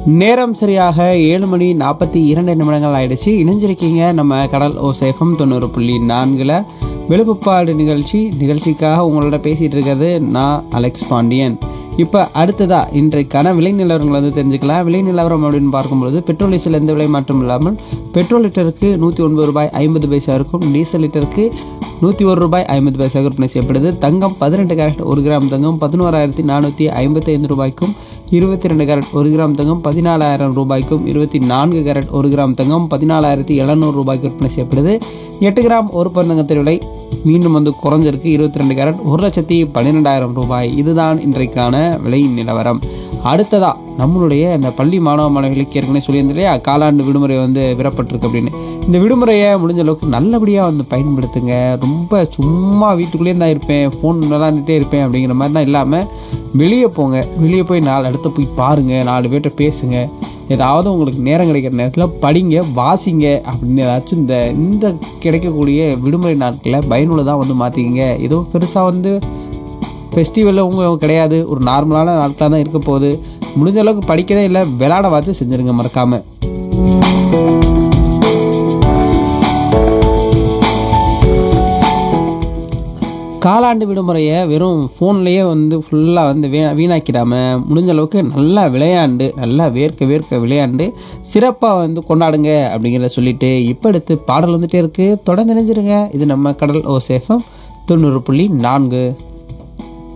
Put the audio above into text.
நேரம் சரியாக ஏழு மணி நாற்பத்தி இரண்டு நிமிடங்கள் ஆயிடுச்சு இணைஞ்சிருக்கீங்க நம்ம கடல் ஓசேஃபம் தொண்ணூறு புள்ளி நான்கில் வெளுப்புப்பாடு நிகழ்ச்சி நிகழ்ச்சிக்காக உங்களோட பேசிகிட்டு இருக்கிறது நான் அலெக்ஸ் பாண்டியன் இப்போ அடுத்ததா இன்றைக்கான விலை நிலவரங்களை வந்து தெரிஞ்சுக்கலாம் விலை நிலவரம் அப்படின்னு பார்க்கும்பொழுது பெட்ரோல் டீசல் எந்த விலை மாற்றம் இல்லாமல் பெட்ரோல் லிட்டருக்கு நூற்றி ஒன்பது ரூபாய் ஐம்பது பைசா இருக்கும் டீசல் லிட்டருக்கு நூற்றி ஒரு ரூபாய் ஐம்பது பைசா விற்பனை செய்யப்படுது தங்கம் பதினெட்டு கேரட் ஒரு கிராம் தங்கம் பதினோராயிரத்தி நானூற்றி ஐம்பத்தைந்து ரூபாய்க்கும் இருபத்தி ரெண்டு கேரட் ஒரு கிராம் தங்கம் பதினாலாயிரம் ரூபாய்க்கும் இருபத்தி நான்கு கேரட் ஒரு கிராம் தங்கம் பதினாலாயிரத்தி எழுநூறு ரூபாய்க்கு விற்பனை செய்யப்படுது எட்டு கிராம் ஒரு பந்தங்கத்தின் விலை மீண்டும் வந்து குறைஞ்சிருக்கு இருபத்தி ரெண்டு கேரட் ஒரு லட்சத்தி பன்னிரெண்டாயிரம் ரூபாய் இதுதான் இன்றைக்கான விலை நிலவரம் அடுத்ததா நம்மளுடைய இந்த பள்ளி மாணவ மாணவிகளுக்கு ஏற்கனவே சொல்லியிருந்தேன் இல்லையா காலாண்டு விடுமுறை வந்து விடப்பட்டிருக்கு அப்படின்னு இந்த விடுமுறையை முடிஞ்ச அளவுக்கு நல்லபடியாக வந்து பயன்படுத்துங்க ரொம்ப சும்மா வீட்டுக்குள்ளேயே தான் இருப்பேன் ஃபோன் விளாண்டுட்டே இருப்பேன் அப்படிங்கிற மாதிரிலாம் இல்லாமல் வெளியே போங்க வெளியே போய் நாலு இடத்த போய் பாருங்கள் நாலு பேர்கிட்ட பேசுங்க ஏதாவது உங்களுக்கு நேரம் கிடைக்கிற நேரத்தில் படிங்க வாசிங்க அப்படின்னு ஏதாச்சும் இந்த இந்த கிடைக்கக்கூடிய விடுமுறை நாட்களை பயனுள்ளதாக வந்து மாற்றிக்கிங்க ஏதோ பெருசாக வந்து ஃபெஸ்டிவலில் உங்க கிடையாது ஒரு நார்மலான நாட்களாக தான் இருக்க போகுது முடிஞ்ச அளவுக்கு படிக்கதே இல்லை விளையாட வாச்சு செஞ்சுருங்க மறக்காமல் காலாண்டு விடுமுறையை வெறும் ஃபோன்லேயே வந்து ஃபுல்லாக வந்து வீ வீணாக்கிடாமல் முடிஞ்ச அளவுக்கு நல்லா விளையாண்டு நல்லா வேர்க்க வேர்க்க விளையாண்டு சிறப்பாக வந்து கொண்டாடுங்க அப்படிங்கிறத சொல்லிட்டு இப்போ எடுத்து பாடல் வந்துட்டே இருக்குது தொடர்ந்து நினைஞ்சிருங்க இது நம்ம கடல் ஓ சேஃபம் தொண்ணூறு புள்ளி நான்கு